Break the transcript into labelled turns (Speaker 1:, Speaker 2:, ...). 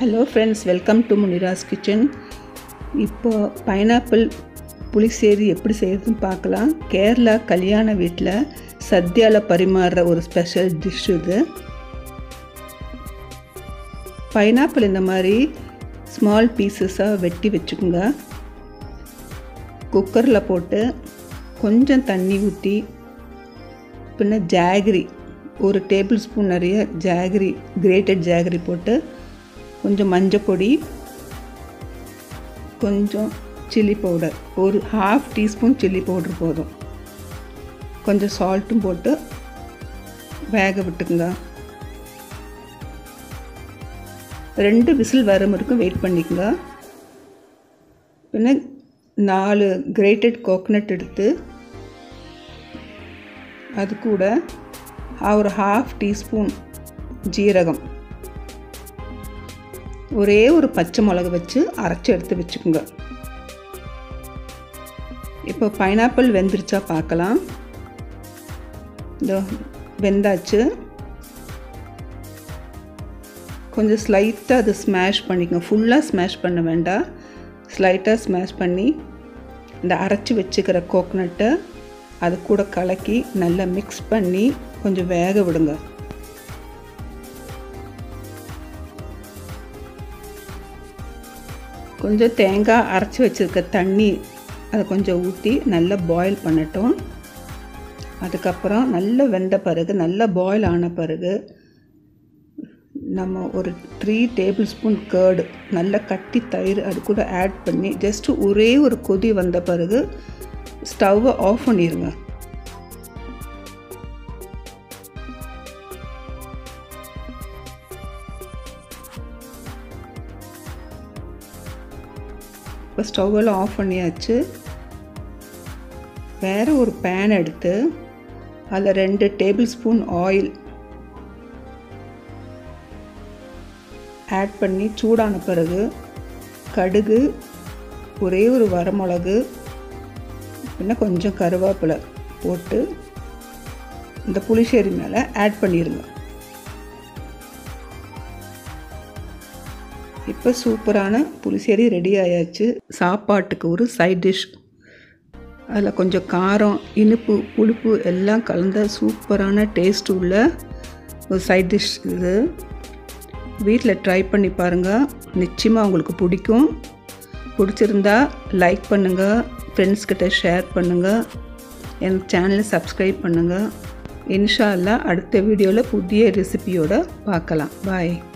Speaker 1: hello friends welcome to Munira's kitchen இப்போ pineapple pulissery எப்படி செய்யறதுன்னு பார்க்கலாம் கேரளா கல்யாண வீட்டில் சத்யாவில் பரிமாறுற ஒரு ஸ்பெஷல் டிஷ் இது பைனாப்பிள் இந்த மாதிரி ஸ்மால் பீசஸாக வெட்டி வச்சுக்கோங்க குக்கரில் போட்டு கொஞ்சம் தண்ணி ஊற்றி பின்ன ஜாகரி ஒரு டேபிள் ஸ்பூன் நிறைய ஜாகரி கிரேட்டட் ஜாகரி போட்டு கொஞ்சம் மஞ்சள் பொடி கொஞ்சம் சில்லி பவுடர் ஒரு ஹாஃப் டீஸ்பூன் சில்லி பவுடர் போதும் கொஞ்சம் சால்ட்டும் போட்டு வேக விட்டுக்குங்க ரெண்டு விசில் வர வரைக்கும் வெயிட் பண்ணிக்கோங்க பின்ன நாலு கிரேட்டட் கோகனட் எடுத்து அது கூட ஒரு ஹாஃப் டீஸ்பூன் ஜீரகம் ஒரே ஒரு பச்சை மிளகு வச்சு அரைச்சி எடுத்து வச்சுக்கோங்க இப்போ பைனாப்பிள் வெந்துருச்சா பார்க்கலாம் இந்த வெந்தாச்சு கொஞ்சம் ஸ்லைட்டாக அதை ஸ்மாஷ் பண்ணிக்கோங்க ஃபுல்லாக ஸ்மாஷ் பண்ண வேண்டாம் ஸ்லைட்டாக ஸ்மாஷ் பண்ணி இந்த அரைச்சி வச்சுக்கிற கோக்னட்டை அது கூட கலக்கி நல்லா மிக்ஸ் பண்ணி கொஞ்சம் வேக விடுங்க கொஞ்சம் தேங்காய் அரைச்சி வச்சுருக்க தண்ணி அதை கொஞ்சம் ஊற்றி நல்லா பாயில் பண்ணட்டும் அதுக்கப்புறம் நல்லா வெந்த பிறகு நல்லா பாயில் ஆன பிறகு நம்ம ஒரு த்ரீ டேபிள் ஸ்பூன் கேர்டு நல்லா கட்டி தயிர் அது கூட ஆட் பண்ணி ஜஸ்ட்டு ஒரே ஒரு கொதி வந்த பிறகு ஸ்டவ்வை ஆஃப் பண்ணிடுங்க இப்போ ஸ்டவ்வெல்லாம் ஆஃப் பண்ணியாச்சு வேறு ஒரு பேன் எடுத்து அதில் ரெண்டு டேபிள் ஸ்பூன் ஆயில் ஆட் பண்ணி சூடான பிறகு கடுகு ஒரே ஒரு வரமிளகு பின்ன கொஞ்சம் கருவேப்பிலை போட்டு இந்த புளிச்சேரி மேலே ஆட் பண்ணிடுங்க இப்போ சூப்பரான புளிசேரி ரெடி ஆயாச்சு சாப்பாட்டுக்கு ஒரு சைட் டிஷ் அதில் கொஞ்சம் காரம் இனிப்பு புளிப்பு எல்லாம் கலந்த சூப்பரான டேஸ்ட் உள்ள ஒரு சைட் டிஷ் இது வீட்டில் ட்ரை பண்ணி பாருங்கள் நிச்சயமாக உங்களுக்கு பிடிக்கும் பிடிச்சிருந்தா லைக் பண்ணுங்கள் ஃப்ரெண்ட்ஸ்கிட்ட ஷேர் பண்ணுங்கள் என் சேனலை சப்ஸ்கிரைப் பண்ணுங்கள் இன்ஷா அல்லா அடுத்த வீடியோவில் புதிய ரெசிபியோடு பார்க்கலாம் பாய்